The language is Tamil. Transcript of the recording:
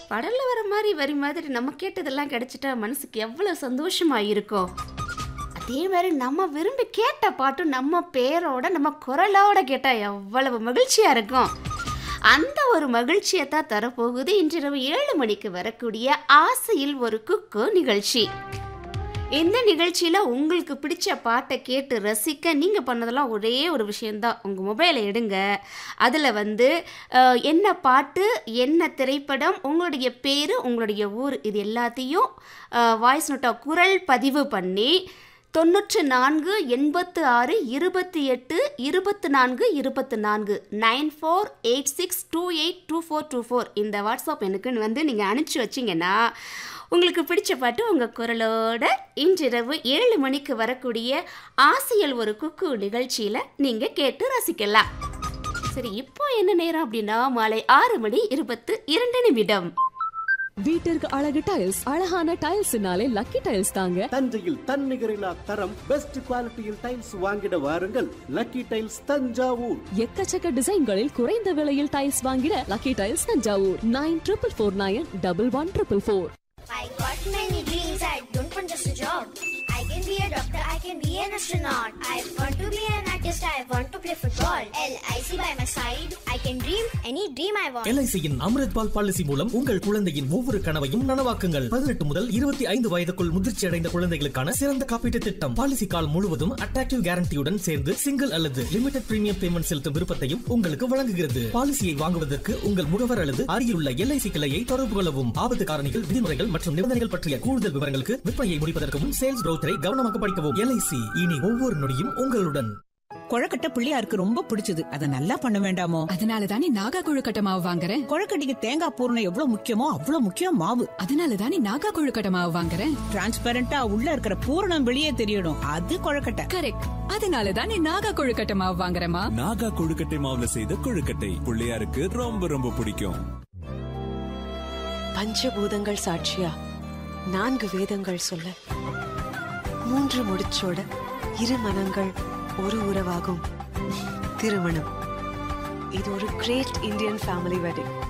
படல்ல வர மாதிரி வரி மாதிரி நம்ம கேட்டதெல்லாம் கிடைச்சிட்டா மனசுக்கு எவ்வளோ சந்தோஷமா இருக்கும் அதே மாதிரி நம்ம விரும்பி கேட்ட பாட்டும் நம்ம பேரோட நம்ம குரலோட கேட்டால் எவ்வளவு மகிழ்ச்சியாக இருக்கும் அந்த ஒரு மகிழ்ச்சியை தான் தரப்போகுது இன்றிரவு ஏழு மணிக்கு வரக்கூடிய ஆசையில் ஒரு குக்கு நிகழ்ச்சி இந்த நிகழ்ச்சியில் உங்களுக்கு பிடிச்ச பாட்டை கேட்டு ரசிக்க நீங்கள் பண்ணதெல்லாம் ஒரே ஒரு விஷயந்தான் உங்கள் மொபைலை எடுங்க அதில் வந்து அஹ், என்ன பாட்டு என்ன திரைப்படம் உங்களுடைய பேர் உங்களுடைய ஊர் இது எல்லாத்தையும் வாய்ஸ் நோட்டாக குரல் பதிவு பண்ணி தொண்ணூற்று நான்கு எண்பத்து ஆறு இருபத்தி எட்டு இருபத்து நான்கு இருபத்து நான்கு nine four eight six two eight two four two four இந்த வாட்ஸ்அப் எனக்குன்னு வந்து நீங்கள் அனுப்பிச்சி வச்சிங்கன்னா உங்களுக்கு பிடிச்ச பாட்டு உங்கள் குரலோட இன்றிரவு ஏழு மணிக்கு வரக்கூடிய ஆசையில் ஒரு குக்கு நிகழ்ச்சியில் நீங்கள் கேட்டு ரசிக்கலாம் சரி இப்போ என்ன நேரம் அப்படின்னா மாலை ஆறு மணி இருபத்து இரண்டு நிமிடம் வீட்டிற்கு அழகு டைல்ஸ் அழகான டைல்ஸ்னாலே லக்கி டைல்ஸ் தாங்க தஞ்சையில் தன்னிகரில்லா தரம் பெஸ்ட் குவாலிட்டியில் டைல்ஸ் வாங்கிட வாருங்கள் லக்கி டைல்ஸ் தஞ்சாவூர் எக்கச்சக்க டிசைன்களில் குறைந்த விலையில் டைல்ஸ் வாங்கிட lucky tiles Thanjavur nine triple four nine double one triple four I got many dreams, I don't want just a job. I can be a doctor, I can be an astronaut. I want to be an artist, I want to play football. LIC by my side, I can dream any dream I want. எல்ஐசியின் அமிர்த் பால் பாலிசி மூலம் உங்கள் குழந்தையின் ஒவ்வொரு கனவையும் நனவாக்குங்கள் பதினெட்டு முதல் இருபத்தி ஐந்து வயதுக்குள் முதிர்ச்சி அடைந்த குழந்தைகளுக்கான சிறந்த காப்பீட்டு திட்டம் பாலிசி கால் முழுவதும் அட்ராக்டிவ் கேரண்டியுடன் சேர்ந்து சிங்கிள் அல்லது லிமிடெட் பிரீமியம் பேமெண்ட் செலுத்தும் விருப்பத்தையும் உங்களுக்கு வழங்குகிறது பாலிசியை வாங்குவதற்கு உங்கள் முகவர் அல்லது அருகிலுள்ள எல்ஐசி கிளையை தொடர்பு கொள்ளவும் ஆபத்து காரணிகள் விதிமுறைகள் மற்றும் நிபந்தனைகள் பற்றிய கூடுதல் விவரங்களுக்கு விற்பனையை முடிப்பதற்கு முன் சேல்ஸ் ப்ரௌச்சரை கவனமாக படிக்கவும் எல்ஐசி இனி ஒவ்வொரு நொடியும் உங்களுடன் கொழக்கட்டை பிள்ளையாருக்கு ரொம்ப பிடிச்சது அதை நல்லா பண்ண வேண்டாமோ அதனால தானே நாகா கொழுக்கட்டை மாவு வாங்குறேன் கொழக்கட்டைக்கு தேங்காய் பூரணம் எவ்வளவு முக்கியமோ அவ்வளவு முக்கியம் மாவு அதனால தானே நாகா கொழுக்கட்டை மாவு வாங்குறேன் டிரான்ஸ்பரண்டா உள்ள இருக்கிற பூரணம் வெளியே தெரியணும் அது கொழக்கட்டை கரெக்ட் அதனால தானே நாகா கொழுக்கட்டை மாவு வாங்குறேமா நாகா கொழுக்கட்டை மாவுல செய்த கொழுக்கட்டை பிள்ளையாருக்கு ரொம்ப ரொம்ப பிடிக்கும் பஞ்சபூதங்கள் சாட்சியா நான்கு வேதங்கள் சொல்ல மூன்று முடிச்சோட இரு மனங்கள் ஒரு உறவாகும் திருமணம் இது ஒரு கிரேட் இந்தியன் ஃபேமிலி வெட்டிங்